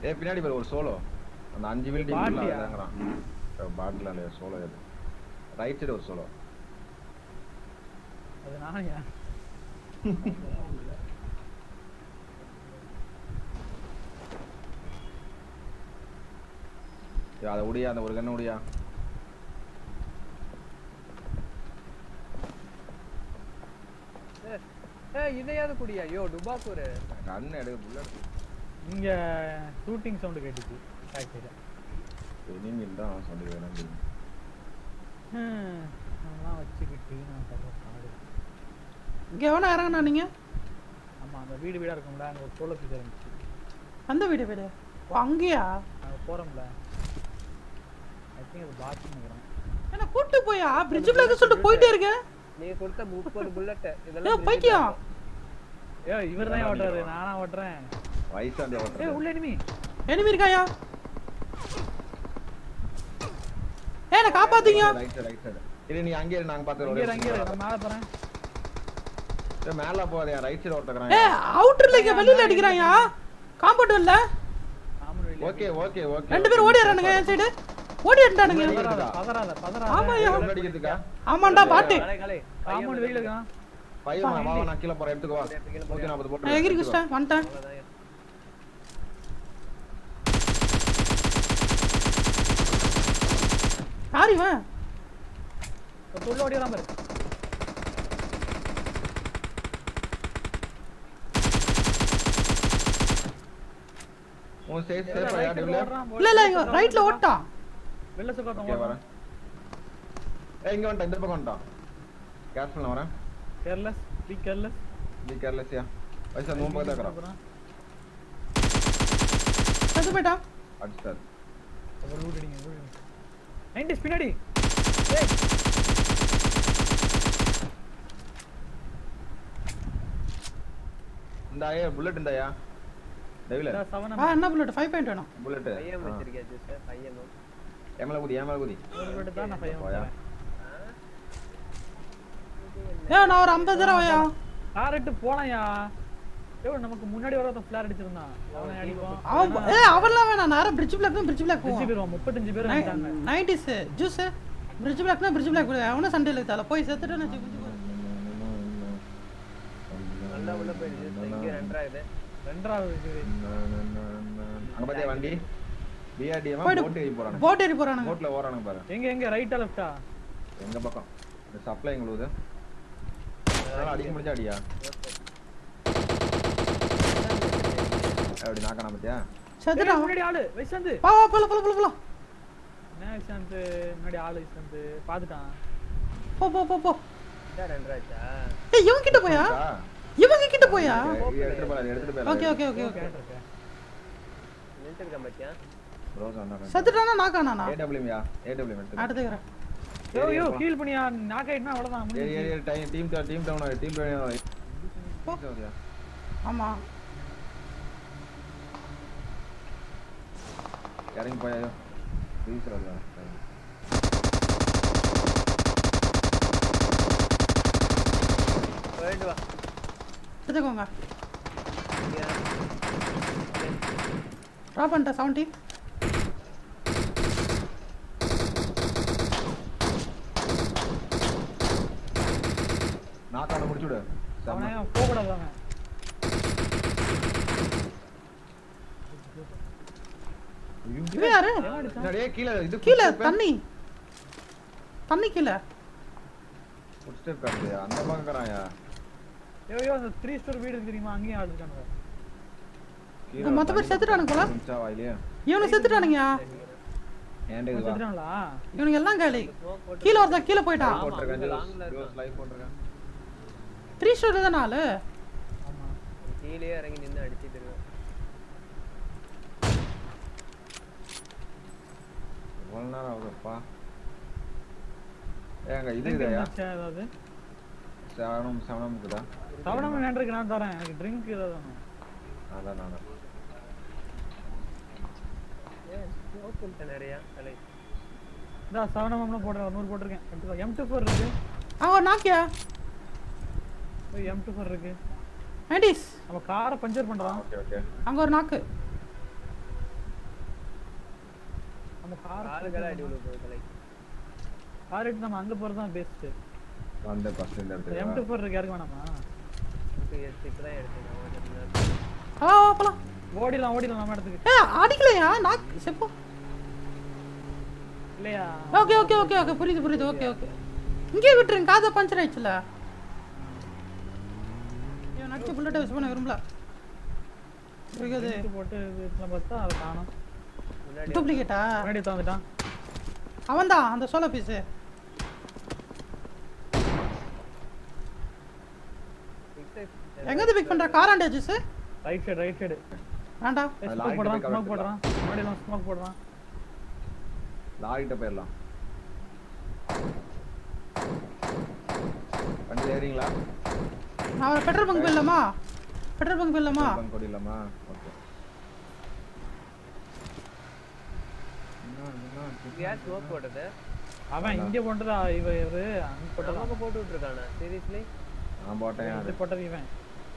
ஏ பின்னாடி பாரு ஒரு சோலோ அந்த அஞ்சு பில்டிங் பாட்டியா? இறங்குறான் பாட்டில் இல்லையா சோலோ இது ரைட் சைடு ஒரு சோலோ அது நாயா அதை உடியா அந்த ஒரு கண்ணு உடியா ஏய் இதையாவது குடியா ஐயோ டுபாக்கூர் கண்ணு எடுக்க புல்லட் இங்க ஷூட்டிங் சவுண்ட் கேட்டுச்சு ஃபேக்டரியில நீங்கள் தான் சொல்லி வேணும் அதெல்லாம் வச்சுக்கிட்டு நான் படுற பாடு. இங்க எவனா இறங்குனா நீங்க ஆமா அந்த வீடு வீடா இருக்கும்ல அங்க ஒரு சோள பீஸ் இருந்துச்சு அந்த வீடு வீடு ஓ அங்கேயா அங்க போறோம்ல ஐ திங்க் அது பாத்ரூம் நினைக்கிறேன் என்ன கூட்டு போயா பிரிட்ஜ் பிளாக் சொல்லிட்டு போயிட்டே இருக்க நீ கொடுத்த முப்பது புல்லட் ஏ இதெல்லாம் பைத்தியம் ஏ இவர் தான் ஓட்டுறாரு நானா ஓட்டுறேன் வயசாண்டி ஏ ஓட்டுறது உள்ள எனிமி எனிமி இருக்காயா ஏ என்ன காப்பாத்தீங்க ரைட் சைடு ரைட் சைடு இல்லை நீ அங்கே இரு, நாங்க பார்த்து அங்கே இரு, அங்கே இரு, நான் மேல போறேன் மேல போகாதயா ரைட் சைடு ஏ ஓட்டுக்கிறான் அவுட்டர்ல இங்க வெளியில அடிக்கிறாயா காம்பவுண்ட் இல்ல ஆமன் வெளியே ஓகே ஓகே ஓகே ரெண்டு பேரும் ஓடிடுறானுங்க என் சைடு ஓடிட்டானுங்க பதறாத பதறாத பதறாத ஆமாய்யா. அடிக்கிறதுக்கா ஆமாண்டா பாட்டு கலை கலை காம்பவுண்ட் வெளியில இருக்கான் பையன் வா வா, நான் கீழே போறேன் எடுத்துக்கோ வா நூத்தி நாற்பது போட்டு நான் எகிரி குஸ்டேன் வந்துட்டேன் யார் இவன் ஒரு உள்ள ஓடி வராம பாரு உன் சேஃப் சேஃப் Right ஐயா side டெவில ஓடுறான், இல்ல இல்ல இங்க ரைட்ல ஓட்டான் வெள்ள சுக்காத்தம் ஓகே ஓடுறான் வரேன் ஏய் இங்க வந்துட்டான் இந்த பக்கம் வந்துட்டான் கேர்ஃபுல் வரேன் கேர்லெஸ் பி கேர்லெஸ் பி கேர்லெஸ்யா வயசா நூறு பக்கம் தான் இருக்கிறான் செத்து போயிட்டான் அடிச்சிட்டாரு அப்புறம் லூட் அடிங்க லூட் அடிங்க நைன்டிஸ் பின்னாடி இந்த ஐயா புல்லட் இந்தாயா டெவில செவன் ஆ என்ன புல்லட் ஃபைவ் பாயிண்ட் வேணும் புல்லட் பையன் வச்சிருக்கியா ஜூஸ் பையனும் ஏமல குதி ஏமல குதி புல்லட் தான் நான் பையன் போயா ஏ நான் ஒரு ஐம்பது தடவையா காரட்டு போனாயா ஏய் நமக்கு முன்னாடி வர ஒருத்தன் ஃபிளார் அடிச்சிருந்தான் அவனை அடிப்போம் அவன் ஏ அவன்லாம் வேணாம் நேரம் பிரிட்ஜ் பிளாக் தான் பிரிட்ஜ் பிளாக் அஞ்சு போவோம் பேர் வா, முப்பத்தஞ்சு பேர் வந்துட்டாங்க நைன்டிஸ் ஜூஸ் பிரிட்ஜ் பிளாக்னா பிரிட்ஜ் பிளாக் அவனும் சண்டையில் தேவை போய் செத்துட்டு வச்சு நல்லா உள்ள போயிடுச்சு இங்க ரெண்டாயிரம் ரெண்டாவது இது அங்க பாத்தியா வண்டி பிஆர்டிஎம் போயிடு. போட் ஏறி போறானுங்க போட் ஏறி போறானுங்க போட்ல ஓரானுங்க பாரு எங்க எங்க ரைட்டா லெஃப்டா எங்க பக்கம் இந்த சப்ளை எங்களுக்கு அதனால அடிக்க முடிஞ்சா அடியா அப்படி நாக்கான பாத்தியா செத்துட்டான் முன்னாடி ஆளு வைசாந்து வா வா போல போல போல போலாம் என்ன வைசாந்து முன்னாடி ஆளு வைசாந்து பாத்துட்டான் போ போ போ போ ரெண்டாயிரச்சா ஏய் இவன் கிட்ட போயா இவங்க கிட்ட போயா இது எடுத்துட்டு போல எடுத்துட்டு போல ஓகே ஓகே ஓகே ஓகே நின்றுருக்க மச்சியா ரோஸ் அண்ணா செத்துட்டானா நாக்கானா ஏடபிள்யூம் யா ஏடபிள்யூம் எடுத்து அடுத்துக்கிறேன் யோ யோ ஹீல் பண்ணியா நாக் ஆயிட்டுனா அவ்வளவுதான் ஏய் முடிஞ்சுச்சு. ஏய் ஏய் time team team down team down ஆமா இறங்கி போயா ப்ளீஸ் ராஜா போயிட்டு வா எடுத்துக்கோங்க ட்ராப் பண்ணிட்டேன் செவன்ட்டி நாக்கான முடிச்சு விடு அவனை செம்ம. போக கூடாது அவன் ஐயோ. இவன் யாரு என்னடா, ஏய், கீழே இது கீழே footstep. தண்ணி தண்ணி கீழே footstep காட்டுது. அந்த பக்கம் இருக்கிறான்யா. யோ யோ அந்த த்ரீ ஸ்டோர் வீடு இருக்கு தெரியுமா அங்கேயும் ஆள் இருக்கானுங்க கீழே இங்க மொத்த பேர் தண்ணி செத்துட்டானுங்க போல. இருந்துச்சா வாயிலே? இவனு செத்துட்டானுங்க ஏன்டா இது வா? செத்துட்டாங்களா இவனுங்க எல்லாம் காலி கீழே ஒருத்தன் கீழே போயிட்டான் போட்டிருக்கேன், அங்க ஜோஸ், லாங்ல ஜோஸ் live போட்டிருக்கேன். த்ரீ ஸ்டோர் தான் நாலு ஆமா கீழே இறங்கி நின்று அடிச்சிட்டு இருக்கேன் இவ்வளவு நேரம் ஆகுதுப்பா. ஏங்க, இது Drink இதையா? இருந்துச்சா ஏதாவது செவனம், செவனம் இருக்குதா? சவணம் வேண்டிருக்கு நான் தரேன் எனக்கு ட்ரிங்க் ஏதாவது வேணும் அதான் நானு. ஏன் ஸ்மோக் பண்ணிட்டேன் நிறையா கலை இந்த சவணம்லாம் போடுறேன் ஒரு நூறு போட்டிருக்கேன் எடுத்துக்கோ எம் டூ ஃபோர் இருக்கு அவன் ஒரு நாக்கியா எம் டூ ஃபோர் இருக்கு நைன்டிஸ் நம்ம காரை பஞ்சர் பண்றான் ஓகே, ஓகே. அங்க ஒரு நாக்கு நம்ம கார் காலுக்கெல்லாம் அடி விழு போகுது தலை கார் எடுத்து நம்ம அங்க போறது தான் பெஸ்ட் வந்து ஃபர்ஸ்ட் இந்த எம் இடத்துக்கு டூ ஃபோர் இருக்கு யாருக்கு வேணாமா இப்போ எடுத்து இப்போ தான் எடுத்தேன் நான் கொஞ்சம் நேரத்துக்கு. வா வா போலாம் ஓடிடலாம் ஓடிடலாம் நம்ம இடத்துக்கு ஏ அடிக்கலையா நான் செப்போ இல்லையா ஓகே ஓகே ஓகே ஓகே புரியுது புரியுது ஓகே ஓகே இங்கே விட்டுருங்க காதை பஞ்சர் ஆயிடுச்சுல இவன் நடிச்ச புல்லட்டை யூஸ் பண்ண விரும்பல இருக்குது எடுத்து போட்டு வீட்டுல பார்த்தா அதை காணும் முன்னாடி டூப்ளிகேட்டா முன்னாடி தந்துட்டான் அவன்தான் அந்த சோலோ பீஸு எங்கேருந்து பிக் பண்ற காராண்டே juice right side right side வேண்டாம் அது ஸ்மோக் லாரிட்ட போடுறான் போய் ஸ்மோக் போடுறான் முன்னாடி எல்லாம் ஸ்மோக் போடுறான் லாரிட்ட போயிடலாம் வண்டி ஏறீங்களா நான் பெட்ரோல் பங்க் போயிடலாமா பெட்ரோல் பங்க் போயிடலாமா பங்க் கொடிலாமா ஓகே கேஸ் ஸ்மோக் போட்டது அவன் இங்க போட்டதா இவ இவரு அங்க போட்டதா நமக்கு போட்டு விட்டுருக்கானா சீரியஸ்லி நான் போட்டேன் இது யாரு போட்டது இவன்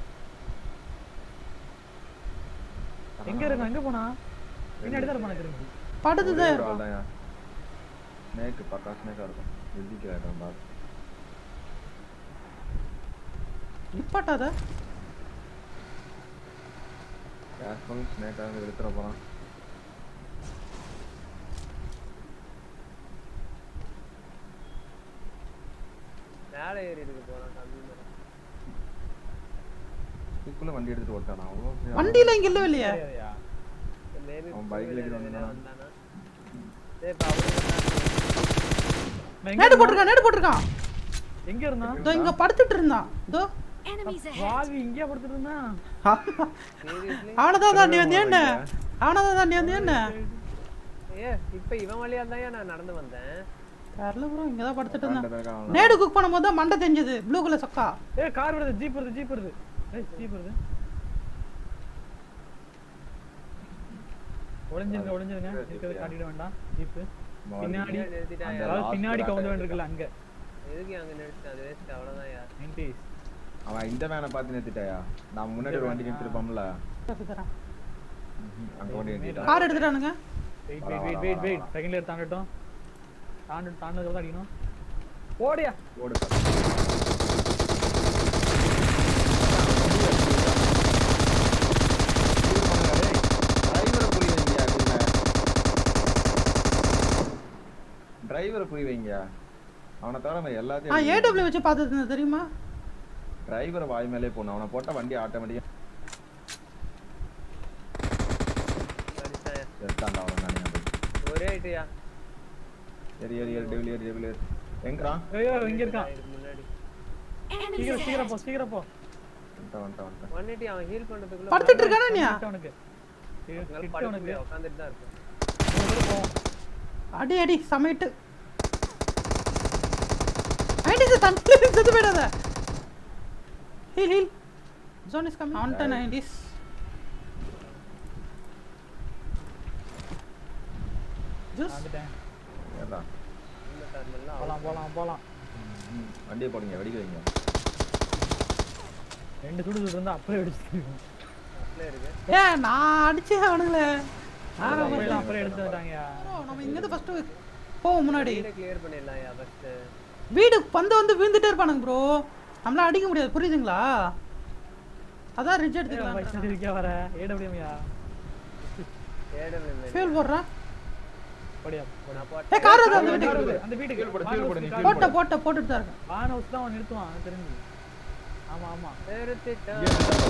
எங்க இருக்கு எங்க போனா பின்னாடி தான் இருப்பான திரும்பி படுதுதே ஸ்னேக் பக்கா ஸ்னேக்கா இருக்கும் வெள்ளிக்கு ஆயிடும் பாரு நிப்பாட்டாத கேர்ஃபுல் ஸ்னேக்காக எடுத்துட போறான் மேலே ஏறி இருக்கு போறான் கம்பி மேல இதுக்குள்ள வண்டி எடுத்துட்டு ஓட்டானா அவ்வளோ வண்டியில இங்க இல்லவே இல்லையே தெரியாதயா? மேபி அவன் bike ல இருக்கிறவன் தானா? வந்தானா சரி இப்போ அவனுக்கு இவன் எங்க நேடு இருந்தான்? போட்டிருக்கான் நேடு போட்டிருக்கான் எங்க இருந்தான் இதோ இங்க படுத்துட்டு இருந்தான் இதோ Enemies ahead. வாவி இங்கே படுத்துட்டு இருந்தான் சீரியஸ்லி அவனதான் தாண்டி வந்து என்ன அவனதான் தாண்டி வந்து என்ன ஏ இப்போ இவன் வழியா தான் நான் நடந்து வந்தேன் தெரியல ப்ரோ இங்க தான் படுத்துட்டு இருந்தான் கண்டதாக அவன் நேடு குக் பண்ணும்போது தான் மண்டை தெரிஞ்சது ப்ளூ கலர் சொக்கா ஏய் கார் வருது ஜீப் வருது ஜீப் வருது ஏய் ஜீப் வருது ஒளிஞ்சிருங்க ஒளிஞ்சிருங்க இருக்கிறத காட்டிட வேண்டாம் ஜீப் பின்னாடி நிறுத்திட்டான் அந்த அதாவது last பின்னாடி back கவுந்து ஆ இருக்குல்ல அங்க எதுக்கு அங்க நிறுத்திட்டான் அது வேஸ்ட் அவ்வளோதான் யார் 90s அவன் இந்த வேனை பார்த்து நிறுத்திட்டாயா நான் முன்னாடி ஒரு வண்டி நிறுத்திருப்போம்ல தரேன் அங்க வண்டி நிறுத்திட்டான் கார் எடுத்துட்டானுங்க வெயிட் வரா, வெயிட் வரா, வெயிட் வெயிட் வரா, வெயிட் செகண்ட் இயர் தாண்டட்டும் தாண்டு தாண்டதுக்கு தான் அடிக்கணும் ஓடியா ஓடு டிரைவரை புரிய வைங்க அவனை தவிர நம்ம ஆ எல்லாத்தையும் ஏடபிள்யூ வச்சு பார்த்துட்டு இருந்தேன் தெரியுமா டிரைவரை வாய் மேலே போகணும் அவனை போட்டா வண்டி ஆட்டோமேட்டிக்கா அடிச்சான் எடுத்தாண்டா அவனை நானே ஒரே ஐட்டியா ஏறி ஏறி ஏறி டெவில் ஏறி டெவில் ஏறி எங்கறான் ஐயோ இங்க இருக்கான் இதுக்கு முன்னாடி Enemies சீக்கிரம் ahead. சீக்கிரம் போ சீக்கிரம் போ வந்துட்டான் வந்துட்டான் வந்துட்டான் ஒன் எயிட்டி அவன் ஹீல் பண்றதுக்குள்ள படுத்துட்டு இருக்கானா நீ கிட்ட உனக்கு அவனால கிட்ட படுக்க உனக்கு முடியாது, உட்காந்துட்டு தான் இருக்கும் மூணு பேர் போவோம் அடி அடி சமைட்டு நைன்டிஸ் தண்ணி செத்து போயிடாத heal heal zone is coming on to nineties juice வந்துட்டேன் ஏறா இந்த டர்மெல்லாம் போலாம் போலாம் போலாம் ம், வண்டியை போடுங்க வெடிக்க வைங்க ரெண்டு சுடு சுடு இருந்தா அப்படியே அடிச்சு அப்படியே இருக்கு ஏ நான் அடிச்சே அவனுங்களே அப்படியே அப்படியே எடுத்து வந்துட்டாங்க bro, நம்ம இங்கிருந்து ஃபர்ஸ்ட் போவோம் முன்னாடி வீடை கிளியர் பண்ணிடலாம் யா ஃபர்ஸ்ட் வீடு பந்து வந்து விழுந்துட்டே இருப்பானுங்க ப்ரோ நம்மளால அடிக்க முடியாது புரியுதுங்களா அதான் ரிட்ஜ் எடுத்துக்கலாம் வச்சு இருக்கா வர ஏடபிள்யூமியா ஏடபிள் இல்லை ஃபியூல் போடுறா போடியா நான் போட்டேன் ஏ கார் வருது அந்த அந்த வீட்டுக்கு வீட்டுக்கு அந்த வீட்டுக்கு fuel போடு, fuel போடு, நீ fuel போட்ட போட்ட போட்டுட்டு தான் இருக்கேன் வான் ஹவுஸ் தான் அவன் நிறுத்துவான் அது தெரிஞ்சு ஆமா ஆமா நிறுத்திட்டான்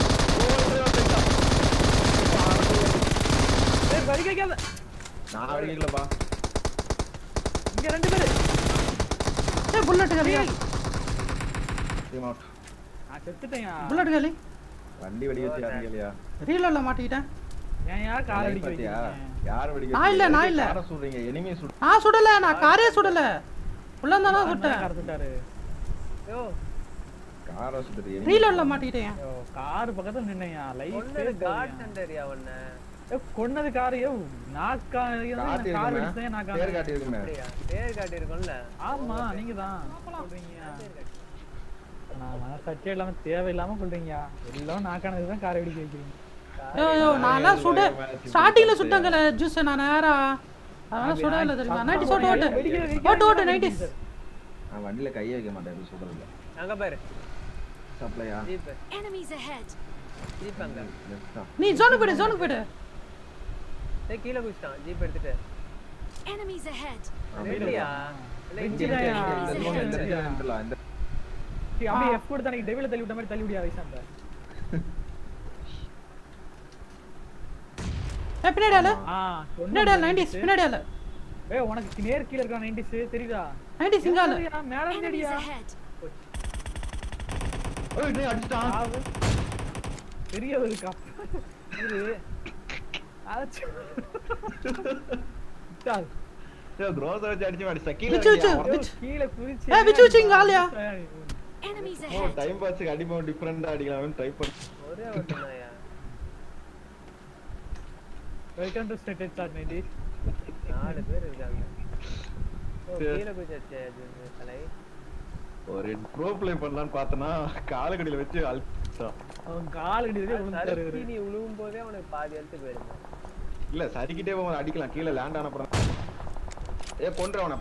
ஏய் வரி கேட்காத நான் வெடிக்கலப்பா இங்க ரெண்டு பேரு ஏ புல்லட் காலி டீம் அவுட் நான் செத்துட்டேன் புல்லட் காலி வண்டி வெடிக்க வச்சு யாருங்களையா ரீலோட்ல மாட்டிக்கிட்டேன் ஏன் யார் கார் அடிக்க பாத்தியா வைக்கிறீங்க யார் வெடிக்க நான் இல்ல, நான் இல்ல. யாரை சொல்றீங்க எனிமே சுடு நான் சுடல நான் காரே சுடல உள்ள தானே சுட்டேன் கார் சுட்டாரு யோ காரை சுடுது enemy ரீலோட்ல மாட்டிக்கிட்டேன் ஐயோ கார் பக்கத்துல நின்னையா லைஃப் ஒன்னு காட் சென்டர் அவன கொன்னது கார் ஐயோ நான் கார் காட்டி கார் இருக்குமே வெடிச்சேன் நான் பேர் கார் காட்டி இருக்குமே அப்படியா பேர் காட்டி இருக்கும்ல ஆமா நீங்க தான் சொல்றீங்க நான் மனசாட்சியே இல்லாம தேவையில்லாம சொல்றீங்க எல்லாம் நாக்கானதுக்கு தான் காரை வெடிக்க வைக்கிறீங்க ஐயோ ஐயோ நான்லாம் சுட ஸ்டார்டிங்ல சுட்டேங்கல ஜூஸ் நான் நேரா அதனால சுட இல்லை தெரியுமா நைன்டிஸ் ஓட்டு ஓட்டு வெடிக்கிற, வெடிக்கிற, ஓட்டு ஓட்டு வெடிக்கிற, நைன்டிஸ் நான் வண்டியில கையே வைக்க மாட்டேன் எப்படி சொல்றதுல அங்க பாரு சப்ளையா ஜீப் Enemies ahead. ஜீப் அங்க லெஃப்டா நீ ஜோனுக்கு போயிடு ஜோனுக்கு போயிடு டேய் கீழே குதிச்சிட்டான் ஜீப் எடுத்துட்டு Enemies ahead. ரெடியா இல்ல இங்க வெடிச்சிடாயா? இந்த இந்த இந்த இந்த இந்த இந்த டேய், அப்படியே எஃப் கொடுத்தா நீ டெவில தள்ளி விட்ட மாதிரி தள்ளி விடியா வைசாந்த ஏ பின்னாடி ஆளு ஆ பின்னாடி ஆளு நைன்டிஸ் பின்னாடி ஆளு ஏய் உனக்கு நேர் கீழ இருக்க 90s தெரியுதா நைன்டிஸ் இங்க ஆளு சரியா, மேல Enemies இருந்தடியா ahead. ஓய் நீ அடிச்சிட்டான் ஆவு. பெரிய ஒரு கப் இது அச்சு விட்டால். ஏய் க்ரோஸ் வச்சு அடிச்சு அடிச்சா கீழ விச்சு, விச்சு. இறங்கியா? ஐயோ, கீழே குதிச்சு ஏய், விச்சு, விச்சு, இங்க ஆளுயா? Enemies ஓ ahead. டைம் பாஸ்க்கு அடிப்போம் டிஃபரெண்டா அடிக்கலாம்னு ட்ரை பண்ணி ஒரே ஒருத்தனாயா வெல்கம் டு ஸ்டேட் சார் நைன்டி நாலு பேர் இருக்காங்க ஓ கீழே குதிச்சாச்சே அது தலை ஒரு ப்ரோ ப்ளே பண்ணலாம்னு பார்த்தனா காலக்கடியில வச்சு அழுத்தான் அவன் கால் அடிக்கிறதே விழுந்துட்டாரு சறுக்கி நீ விழுவும் போதே அவனுக்கு பாதி எழுத்து போயிருங்க இல்ல சரிக்கிட்டே போய் அடிக்கலாம் கீழே லேண்ட் ஆன அப்புறம் ஏ கொன்றவன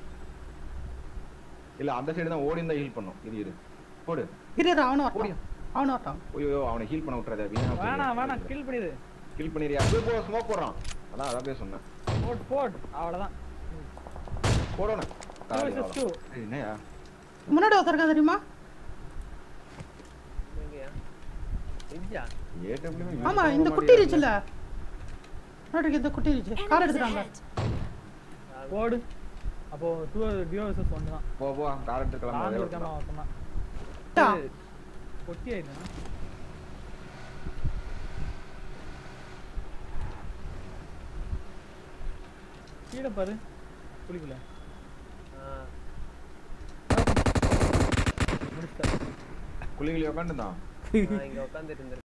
இல்ல அந்த சைடு தான் ஓடி இருந்தா ஹீல் பண்ணும் இரு இரு போடு இரு இரு, அவனும் வரட்டும் அவனும் வரட்டும் ஐயோ அவனை ஹீல் பண்ண விட்டுறத வேணாம் வேணாம் கில் பண்ணிடு ஹீல் பண்ணிரியா போய் போ ஸ்மோக் போடுறான் அதான் அதான் போய் சொன்னேன் போட் போட் அவ்வளவுதான் போடணும் Two versus two. என்னையா முன்னாடி ஒருத்தருக்கா தெரியுமா எங்கயா இஞ்சா ஏடபிள்யூ ஆமா இந்த குட்டி இருச்சுல்ல முன்னாடி இருக்க இந்த குட்டி இருச்சு கார் Enemies எடுத்துட்டாங்க ahead. போடு அப்போ டூ டியோ வர்சஸ் ஒன்று தான் போ போ கார் எடுத்துக்கலாம் நாலு இருக்காம மொத்தமா டா. பொட்டி ஆயிடுனா கீழே பாரு குளிக்கல ஆ முடிச்சிட்டாரு குளிகளி உட்காந்துதான் நான் இங்க உட்காந்துட்டு இருந்திருக்கேன்